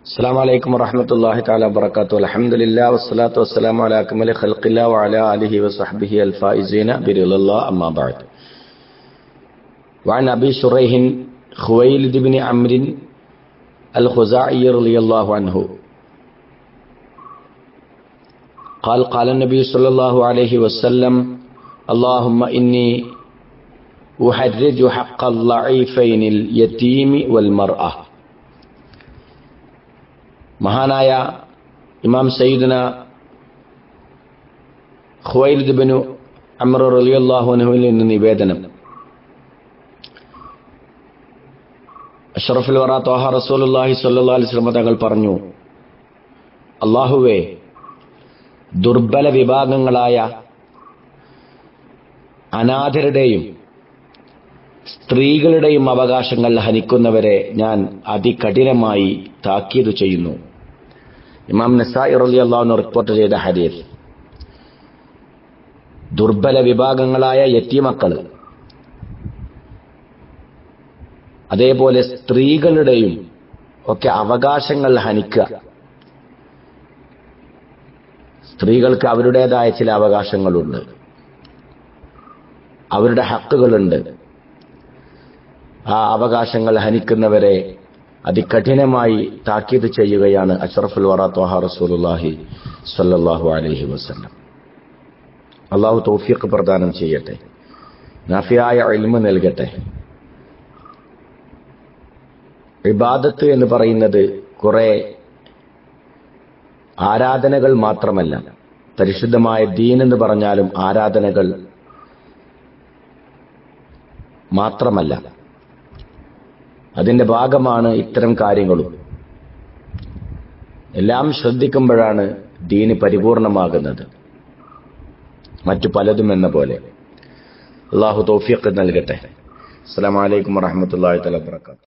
السلام عليكم ورحمة الله تعالى وبركاته الحمد لله والصلاة والسلام على أكمل خلق الله وعلى آله وصحبه الفائزين برضا الله أما بعد وعن أبي شريح خويلد بن عمرو الخزاعي رضي الله عنه قال قال النبي صلى الله عليه وسلم اللهم إني أحرج حق الضعيفين اليتيم والمرأة മഹാനായ ഇമാം സയ്യിദന ഖുവൈലിദ് ബിനു അമർ റളിയല്ലാഹുവിൽ നിന്ന് നിവേദനം അഷ്റഫുൽ വറ തോഹ റസൂലുള്ളാഹി സ്വല്ലല്ലാഹി അലൈഹി വസല്ലം തങ്ങൾ പറഞ്ഞു അള്ളാഹുവേ ദുർബല വിഭാഗങ്ങളായ അനാഥരുടെയും സ്ത്രീകളുടെയും അവകാശങ്ങൾ ഹനിക്കുന്നവരെ ഞാൻ അതികഠിനമായി താക്കീത് ചെയ്യുന്നു ഇമാം നസായി റലി അള്ളാഹുന്ന് റിപ്പോർട്ട് ചെയ്ത ഹദീസ് ദുർബല വിഭാഗങ്ങളായ യത്തിമക്കൾ അതേപോലെ സ്ത്രീകളുടെയും ഒക്കെ അവകാശങ്ങൾ ഹനിക്കുക സ്ത്രീകൾക്ക് അവരുടേതായ ചില അവകാശങ്ങളുണ്ട് അവരുടെ ഹക്കുകളുണ്ട് ആ അവകാശങ്ങൾ ഹനിക്കുന്നവരെ അതികഠിനമായി താക്കീത് ചെയ്യുകയാണ് അഷ്റഫുൽ വറ ത്വഹ റസൂലുള്ളാഹി സ്വല്ലല്ലാഹു അലൈഹി വസല്ലം അള്ളാഹു തൗഫീഖ് പ്രദാനം ചെയ്യട്ടെ നാഫിയായ ഇൽമ നൽകട്ടെ ഇബാദത്ത് എന്ന് പറയുന്നത് കുറെ ആരാധനകൾ മാത്രമല്ല പരിശുദ്ധമായ ദീൻ എന്ന് പറഞ്ഞാലും ആരാധനകൾ മാത്രമല്ല അതിന്റെ ഭാഗമാണ് ഇത്തരം കാര്യങ്ങളും എല്ലാം ശ്രദ്ധിക്കുമ്പോഴാണ് ദീന് പരിപൂർണമാകുന്നത് മറ്റു പലതും എന്ന പോലെ അള്ളാഹു തൗഫീഖ് നൽകട്ടെ അസ്സലാമു അലൈക്കും വറഹ്മത്തുള്ളാഹി തആല വബറകാതുഹു